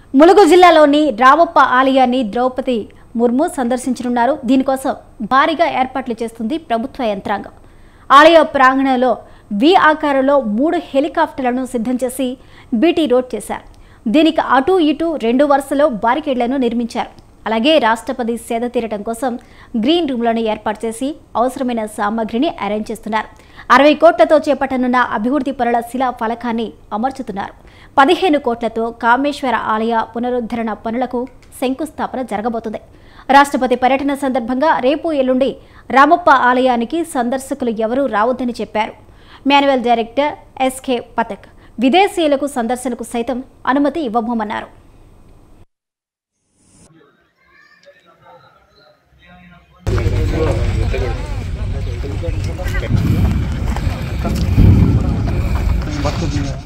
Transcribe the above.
ములుగు జిల్లాలోని రామప్ప ఆలయాన్ని ద్రౌపది ముర్ము సందర్శించనున్నారు దీనికోసం భారీగా ఏర్పాట్లు చేస్తుంది ప్రభుత్వ యంత్రాంగం ఆలయ ప్రాంగణంలో వి ఆకారంలో మూడు హెలికాప్టర్లను సిద్ధం చేసి బీటీ రోడ్ చేశారు దీనికి అటు ఇటు రెండు వరుసలో బారికేడ్లను నిర్మించారు అలాగే రాష్ట్రపతి సేద తీరటం కోసం గ్రీన్ రూమ్లను ఏర్పాటు చేసి అవసరమైన సామాగ్రిని అరేంజ్ చేస్తున్నారు అరవై కోట్లతో చేపట్టనున్న అభివృద్ధి పనుల శిలా ఫలకాన్ని అమర్చుతున్నారు పదిహేను కోట్లతో కామేశ్వర ఆలయ పునరుద్ధరణ పనులకు శంకుస్థాపన జరగబోతుంది రాష్ట్రపతి పర్యటన సందర్భంగా రేపు ఎల్లుండి రామప్ప ఆలయానికి సందర్శకులు ఎవరూ రావద్దని చెప్పారు మాన్యువల్ డైరెక్టర్ ఎస్కే పథక్ విదేశీయులకు సందర్శనకు సైతం అనుమతి ఇవ్వబోమన్నారు భక్తులు